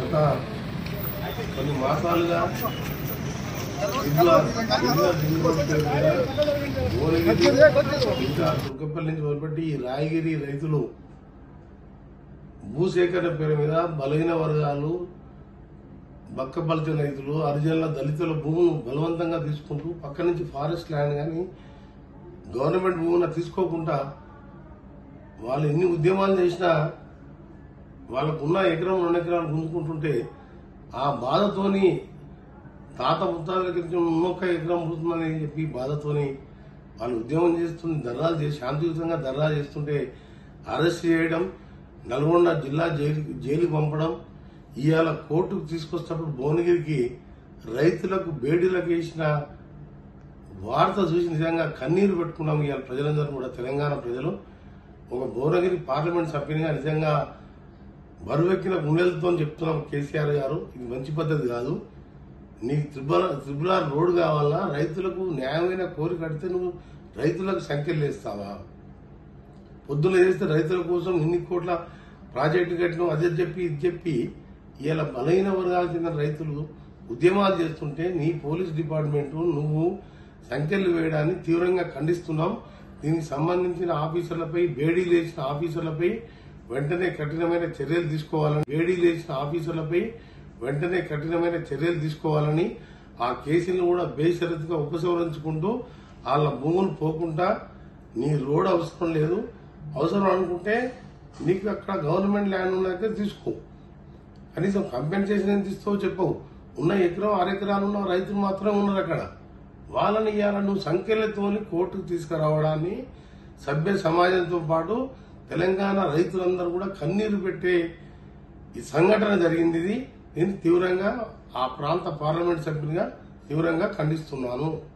గత కొన్ని మాసాలుగా ఇట్లా ఇట్లా దిగుబడి మీద భువనగిరి, ఇంకా తుర్కపల్లి నుంచి మొదలుపెట్టి ఈ రాయగిరి రైతులు భూసేకరణ పేరు మీద బలహీన వర్గాలు బక్కబలిత రైతులు హరిజనుల దళితుల భూములు బలవంతంగా తీసుకుంటూ పక్క నుంచి ఫారెస్ట్ ల్యాండ్ కానీ గవర్నమెంట్ భూమిని తీసుకోకుండా వాళ్ళు ఎన్ని ఉద్యమాలు చేసినా వాళ్ళకున్న ఎకరం రెండు ఎకరాలు గుంజుకుంటుంటే ఆ బాధతోని తాత ముత్తాతల క్రితం ఉన్నొక్క ఎకరం పుడుతుందని చెప్పి బాధతోని వాళ్ళు ఉద్యమం చేస్తుంది ధర్నాలు చేసి శాంతియుతంగా ధర్నా చేస్తుంటే అరెస్ట్ చేయడం నల్గొండ జిల్లా జైలు జైలు పంపడం ఇవాళ కోర్టుకు తీసుకొచ్చినప్పుడు భువనగిరికి రైతులకు బేడీలకు వేసిన వార్త చూసి నిజంగా కన్నీరు పెట్టుకున్నాం ఇవాళ ప్రజలందరూ కూడా తెలంగాణ ప్రజలు ఒక భువనగిరి పార్లమెంట్ సభ్యునిగా నిజంగా బరువెక్కిన గుండెలతో చెప్తున్నాం కేసీఆర్ గారు ఇది మంచి పద్ధతి కాదు నీకు త్రిబుల త్రిబుల రోడ్డు కావాలా రైతులకు న్యాయమైన కోరిక కడితే నువ్వు రైతులకు సంఖ్యలు వేస్తావా పొద్దున చేస్తే రైతుల కోసం ఇన్ని కోట్ల ప్రాజెక్టు కట్టినాం అదే చెప్పి ఇది చెప్పి ఇలా బలహీన వర్గాలకు చెందిన రైతులు ఉద్యమాలు చేస్తుంటే నీ పోలీస్ డిపార్ట్మెంట్ నువ్వు సంఖ్యలు వేయడాన్ని తీవ్రంగా ఖండిస్తున్నాం దీనికి సంబంధించిన ఆఫీసర్లపై బేడీ లేచిన ఆఫీసర్లపై వెంటనే కఠినమైన చర్యలు తీసుకోవాలని బేడీ లేచిన ఆఫీసర్లపై వెంటనే కఠినమైన చర్యలు తీసుకోవాలని ఆ కేసులను కూడా బేషరతుగా ఉపసంహరించుకుంటూ వాళ్ళ భూములు పోకుండా నీ రోడ్ అవసరం లేదు అవసరం అనుకుంటే నీకు అక్కడ గవర్నమెంట్ ల్యాండ్ ఉన్నాక తీసుకో కనీసం కంపెన్సేషన్ ఎంత ఇస్తావో చెప్పవు ఉన్న ఎకరం అరెకరాలు ఉన్న రైతులు మాత్రమే ఉన్నారు అక్కడ వాళ్ళని ఇవాళ నువ్వు సంఖ్యలతోని కోర్టుకు తీసుకురావడాన్ని సభ్య సమాజంతో పాటు తెలంగాణ రైతులందరూ కూడా కన్నీరు పెట్టే ఈ సంఘటన జరిగింది ఇది నేను తీవ్రంగా ఆ ప్రాంత పార్లమెంట్ సభ్యునిగా తీవ్రంగా ఖండిస్తున్నాను